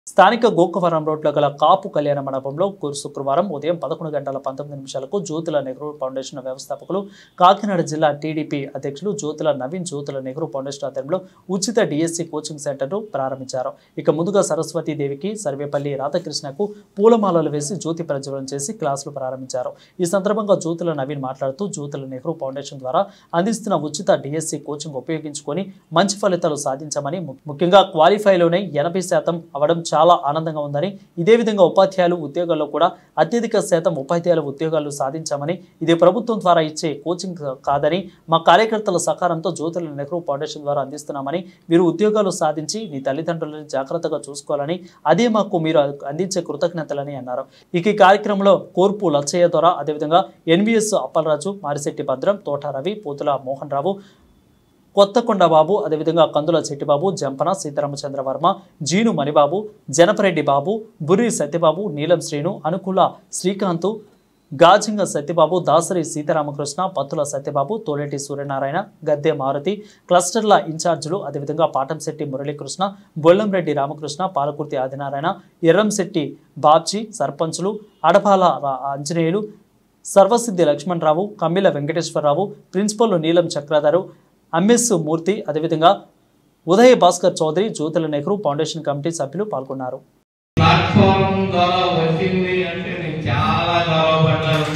స్థానిక గోకవరం రోడ్లో గల కాపు కళ్యాణ మండపంలో గురు శుక్రవారం ఉదయం పదకొండు గంటల పంతొమ్మిది నిమిషాలకు జ్యోతుల నెహ్రూ ఫౌండేషన్ వ్యవస్థాపకులు కాకినాడ జిల్లా టీడీపీ అధ్యక్షులు జ్యోతుల నవీన్ జ్యోతుల నెహ్రూ ఫౌండేషన్ ఆధ్వర్యంలో ఉచిత డిఎస్సి కోచింగ్ సెంటర్ను ప్రారంభించారు ఇక ముందుగా సరస్వతి దేవికి సర్వేపల్లి రాధాకృష్ణకు పూలమాలలు వేసి జ్యోతి ప్రజ్వలన చేసి క్లాసులు ప్రారంభించారు ఈ సందర్భంగా జ్యోతుల నవీన్ మాట్లాడుతూ జ్యోతుల నెహ్రూ ఫౌండేషన్ ద్వారా అందిస్తున్న ఉచిత డిఎస్సి కోచింగ్ ఉపయోగించుకొని మంచి ఫలితాలు సాధించామని ము- ముఖ్యంగా క్వాలిఫైలోనే ఎనభై శాతం అవడం చాలా ఆనందంగా ఉందని ఇదే విధంగా ఉపాధ్యాయులు ఉద్యోగాల్లో కూడా అత్యధిక శాతం ఉపాధ్యాయుల ఉద్యోగాలు సాధించామని ఇది ప్రభుత్వం ద్వారా ఇచ్చే కోచింగ్ కాదని మా కార్యకర్తల సహకారంతో జ్యోతుల నెహ్రూ ఫౌండేషన్ ద్వారా అందిస్తున్నామని మీరు ఉద్యోగాలు సాధించి మీ తల్లిదండ్రులను జాగ్రత్తగా చూసుకోవాలని అదే మాకు మీరు అందించే కృతజ్ఞతలని అన్నారు ఇక ఈ కార్యక్రమంలో కోర్పు లచ్చయ్య ద్వారా అదేవిధంగా ఎన్విఎస్ అప్పలరాజు మారిశెట్టి భద్రం తోట రవి పోతుల మోహన్ రావు కొత్తకొండ బాబు అదేవిధంగా కందుల చెట్టిబాబు జంపన సీతారామచంద్ర వర్మ జీను మణిబాబు జనపరెడ్డి బాబు బుర్రి సత్యబాబు నీలం శ్రీను అనుకూల శ్రీకాంత్ గాజింగ సత్యబాబు దాసరి సీతారామకృష్ణ పత్తుల సత్యబాబు తోలేటి సూర్యనారాయణ గద్దె మారుతి క్లస్టర్ల ఇన్ఛార్జీలు అదేవిధంగా పాటంశెట్టి మురళీకృష్ణ బొల్లంరెడ్డి రామకృష్ణ పాలకుర్తి ఆదినారాయణ ఎర్రంశెట్టి బాబ్జీ సర్పంచులు అడపాల రా- ఆంజనేయులు సర్వసిద్ధి లక్ష్మణరావు కమ్మిల వెంకటేశ్వరరావు ప్రిన్సిపల్ నీలం చక్రధరు ఎంఎస్ మూర్తి అదేవిధంగా ఉదయ్ భాస్కర్ చౌదరి జ్యోతుల నెహ్రూ ఫౌండేషన్ కమిటీ సభ్యులు పాల్గొన్నారు ప్లాట్ఫామ్ ద్వారా వచ్చింది అంటే నేను చాలా గర్వపడ్డాను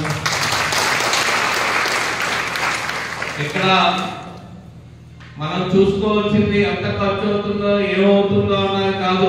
ఇక్కడ మనం చూసుకోవాల్సింది ఎంత ఖర్చు అవుతుందో ఏమవుతుందో అన్నది కాదు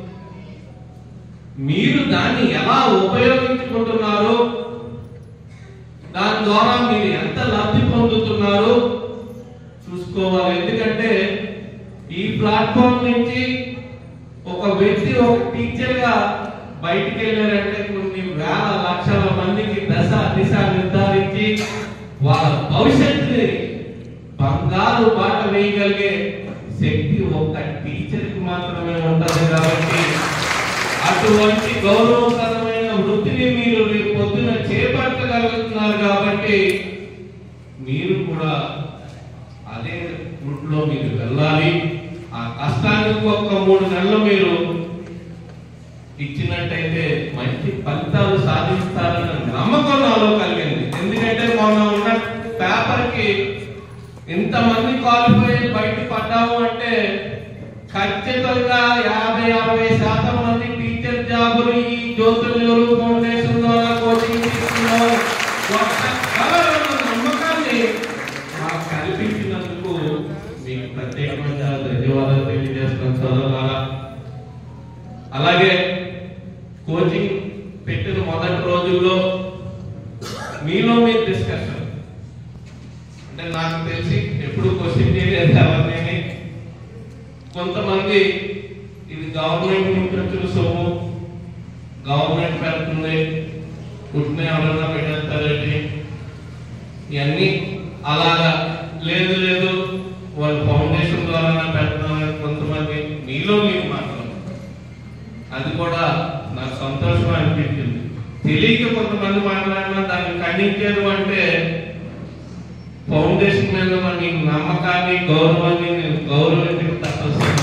మీరు దాన్ని ఎలా ఉపయోగించుకుంటున్నారు దాని ద్వారా మీరు ఎంత లబ్ధి పొందుతున్నారు చూసుకోవాలి ఎందుకంటే ఈ ప్లాట్ఫామ్ నుంచి ఒక వ్యక్తి ఒక టీచర్ గా బయటికి వెళ్ళారంటే కొన్ని వేల లక్షల మందికి దశ దిశ నిర్ధారించి వాళ్ళ భవిష్యత్తుని బంగారు బాట వేయగలిగే శక్తి ఒక్క టీచర్ కి మాత్రమే ఉంటది కాబట్టి అటువంటి గౌరవకరమైన వృత్తిని మీరు రేపు పొద్దున చేపట్టగలుగుతున్నారు కాబట్టి మీరు కూడా అదే రూట్లో మీరు వెళ్ళాలి ఆ కష్టానికి ఒక్క మూడు నెలలు మీరు ఇచ్చినట్టయితే మంచి ఫలితాలు సాధిస్తారన్న నమ్మకం నాలో కలిగింది ఎందుకంటే మొన్న ఉన్న పేపర్ కి ఇంతమంది క్వాలిఫై బయట పడ్డాము అంటే ఖచ్చితంగా యాభై అరవై శాతం మంది టీచర్ జాబులు ఈ జ్యోతులు ఫౌండేషన్ ద్వారా కోచింగ్ తీసుకున్నారు ఒక్క కలర్ నమ్మకాన్ని మాకు కల్పించినందుకు మీకు ప్రత్యేకమైన ధన్యవాదాలు తెలియజేస్తున్నాను చదవాలా అలాగే కోచింగ్ పెట్టిన మొదటి రోజుల్లో మీలో మీరు డిస్కషన్ అంటే నాకు తెలిసి ఎప్పుడు క్వశ్చన్ చేయలేదు ఎవరిని కొంతమంది ఇది గవర్నమెంట్ నుంచి వచ్చిన సొమ్ము గవర్నమెంట్ పెడుతుంది పుట్టిన ఎవరైనా పెట్టేస్తారేంటి ఇవన్నీ అలాగా లేదు లేదు వాళ్ళ ఫౌండేషన్ ద్వారా పెడతామని కొంతమంది మీలో మీకు మాట్లాడు అది కూడా నాకు సంతోషం అనిపించింది తెలియక కొంతమంది మాట్లాడినా దాన్ని ఖండించారు అంటే ఫౌండేషన్ మీద ఉన్న మీ నమ్మకాన్ని గౌరవాన్ని నేను గౌరవించక తప్పనిసరి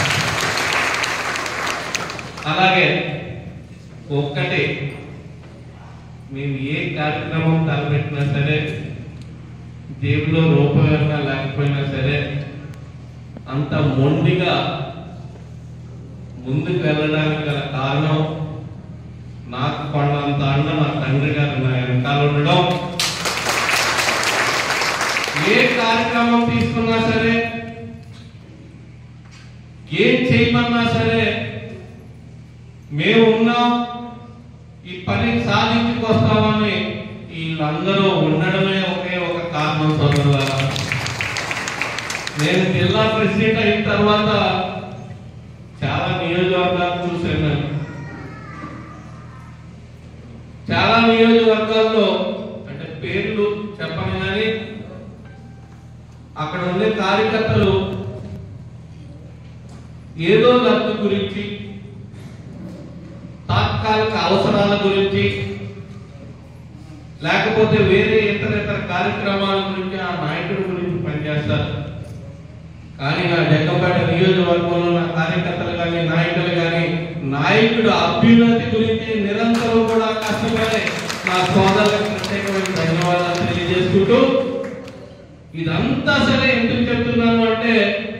అలాగే ఒక్కటి మేము ఏ కార్యక్రమం తలపెట్టినా సరే జేబులో రూపాయన్నా లేకపోయినా సరే అంత మొండిగా ముందుకు వెళ్ళడానికి గల కారణం నాకు కొండంత అండ నా తండ్రి గారు నా వెనకాల ఉండడం ఏ కార్యక్రమం తీసుకున్నా సరే ఏం చేయమన్నా సరే మేము ఉన్నాం ఈ పని సాధించుకొస్తామని వీళ్ళందరూ ఉండడమే ఒకే ఒక కారణం సోదరులారా నేను జిల్లా ప్రెసిడెంట్ అయిన తర్వాత చాలా నియోజకవర్గాలు చూశాను నేను. చాలా నియోజకవర్గాల్లో అంటే పేర్లు చెప్పను కానీ అక్కడ ఉండే కార్యకర్తలు ఏదో లబ్ధి గురించి తాత్కాలిక అవసరాల గురించి లేకపోతే వేరే ఇతర ఇతర కార్యక్రమాల గురించి ఆ నాయకుడి గురించి పనిచేస్తారు కానీ నా జగ్గంపేట నియోజకవర్గంలో నా కార్యకర్తలు కానీ నాయకులు కానీ నాయకుడు అభ్యున్నతి గురించి నిరంతరం కూడా కష్టపడే నా సోదరులకు ప్రత్యేకమైన ధన్యవాదాలు తెలియజేసుకుంటూ ఇదంతా సరే ఎందుకు చెప్తున్నాను అంటే